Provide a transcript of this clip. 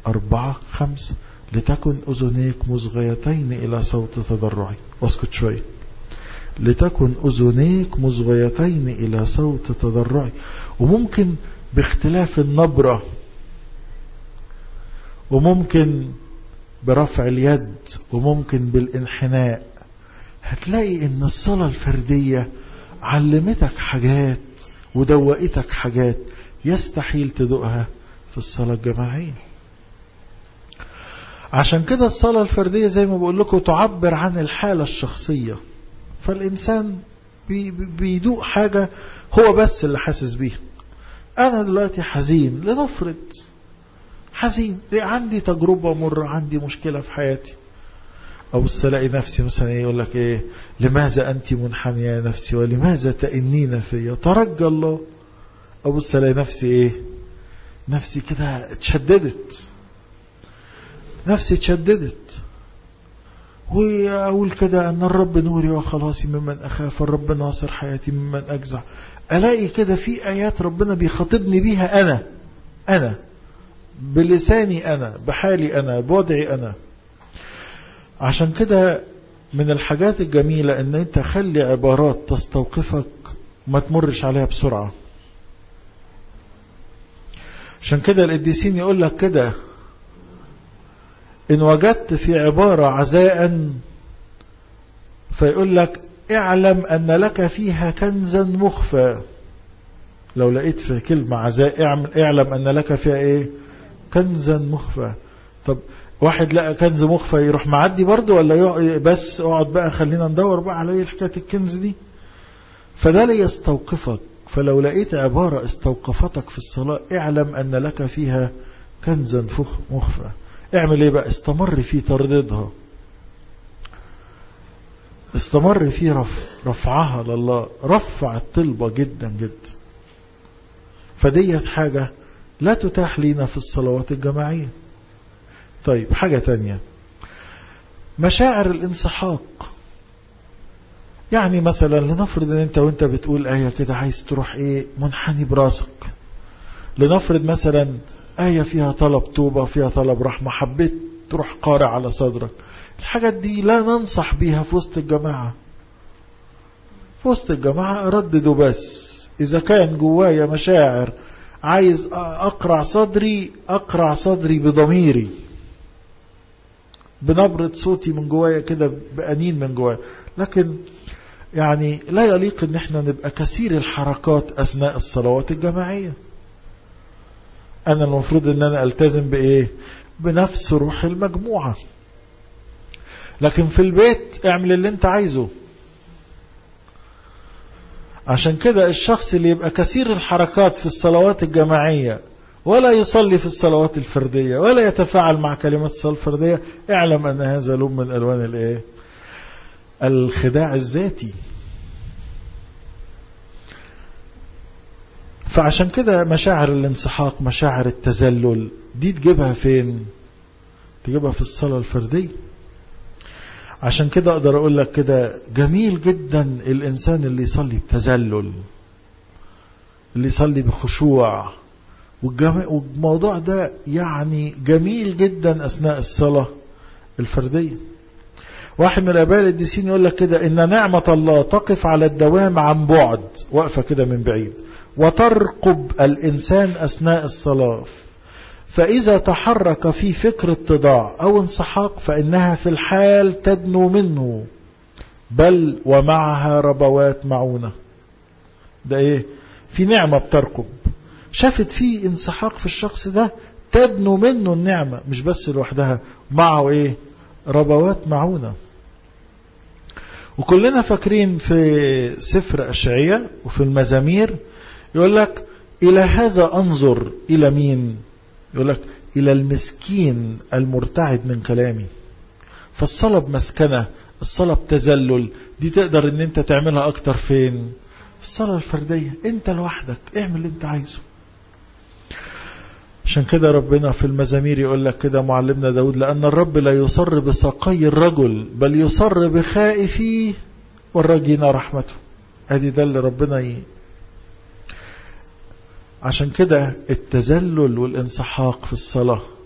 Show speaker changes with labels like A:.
A: أربعة خمسة لتكن أذنيك مصغيتين إلى صوت تضرعي واسكت شوية لتكن أذنيك مصغيتين إلى صوت تضرعي وممكن باختلاف النبرة وممكن برفع اليد وممكن بالانحناء هتلاقي ان الصلاة الفردية علمتك حاجات ودوقتك حاجات يستحيل تدوقها في الصلاة الجماعية عشان كده الصلاة الفردية زي ما بقول لكم تعبر عن الحالة الشخصية فالإنسان بي بيدوق حاجة هو بس اللي حاسس بيها أنا دلوقتي حزين لنفرض حزين عندي تجربة مرة عندي مشكلة في حياتي أبص ألاقي نفسي مثلا يقول لك إيه لماذا أنت منحنية يا نفسي ولماذا تئنين في ترجى الله أبص ألاقي نفسي إيه نفسي كده اتشددت نفسي اتشددت وأقول كده أن الرب نوري وخلاصي ممن أخاف الرب ناصر حياتي ممن أجزع ألاقي كده في آيات ربنا بيخاطبني بيها أنا أنا بلساني أنا بحالي أنا بوضعي أنا عشان كده من الحاجات الجميلة ان انت خلي عبارات تستوقفك ما تمرش عليها بسرعة عشان كده القديسين يقول لك كده ان وجدت في عبارة عزاء فيقول لك اعلم ان لك فيها كنزا مخفى لو لقيت في كلمة عزاء اعلم ان لك فيها ايه كنزا مخفى طب واحد لقى كنز مخفى يروح معدي برضه ولا بس اقعد بقى خلينا ندور بقى على ايه حكايه الكنز دي فده ليستوقفك فلو لقيت عبارة استوقفتك في الصلاة اعلم أن لك فيها كنزا مخفى اعمل ايه بقى استمر في ترددها استمر في رفع رفعها لله رفع الطلبة جدا جدا فديت حاجة لا تتاح لنا في الصلوات الجماعية طيب حاجة تانية مشاعر الانسحاق يعني مثلا لنفرض ان انت وانت بتقول آية كده عايز تروح ايه منحني براسك لنفرض مثلا آية فيها طلب توبة فيها طلب رحمة حبيت تروح قارع على صدرك الحاجات دي لا ننصح بيها في وسط الجماعة في وسط الجماعة أردده بس إذا كان جوايا مشاعر عايز أقرع صدري أقرع صدري بضميري بنبرة صوتي من جوايا كده بأنين من جوايا لكن يعني لا يليق ان احنا نبقى كثير الحركات اثناء الصلوات الجماعية انا المفروض ان انا التزم بايه بنفس روح المجموعة لكن في البيت اعمل اللي انت عايزه عشان كده الشخص اللي يبقى كثير الحركات في الصلوات الجماعية ولا يصلي في الصلوات الفردية ولا يتفاعل مع كلمات الصلاة الفردية اعلم أن هذا لون من ألوان الايه الخداع الذاتي فعشان كده مشاعر الانسحاق مشاعر التذلل دي تجيبها فين تجيبها في الصلاة الفردية عشان كده اقدر اقول لك كده جميل جدا الانسان اللي يصلي بتذلل اللي يصلي بخشوع والموضوع ده يعني جميل جدا أثناء الصلاة الفردية واحد من الآباء القديسين يقول لك كده إن نعمة الله تقف على الدوام عن بعد واقفة كده من بعيد وترقب الإنسان أثناء الصلاة فإذا تحرك في فكر اتضاع أو انسحاق فإنها في الحال تدنو منه بل ومعها ربوات معونة ده إيه في نعمة بترقب شافت فيه انسحاق في الشخص ده تدنو منه النعمة مش بس لوحدها معه ايه ربوات معونة وكلنا فاكرين في سفر أشعية وفي المزامير يقول لك إلى هذا أنظر إلى مين يقول لك إلى المسكين المرتعد من كلامي فالصلاة بمسكنة الصلاة بتذلل دي تقدر ان انت تعملها اكتر فين في الصلاة الفردية انت لوحدك اعمل اللي انت عايزه عشان كده ربنا في المزامير يقول لك كده معلمنا داود لأن الرب لا يصر بساقي الرجل بل يصر بخائفيه والراجين رحمته ادي ده اللي ربنا ي... عشان كده التذلل والانسحاق في الصلاة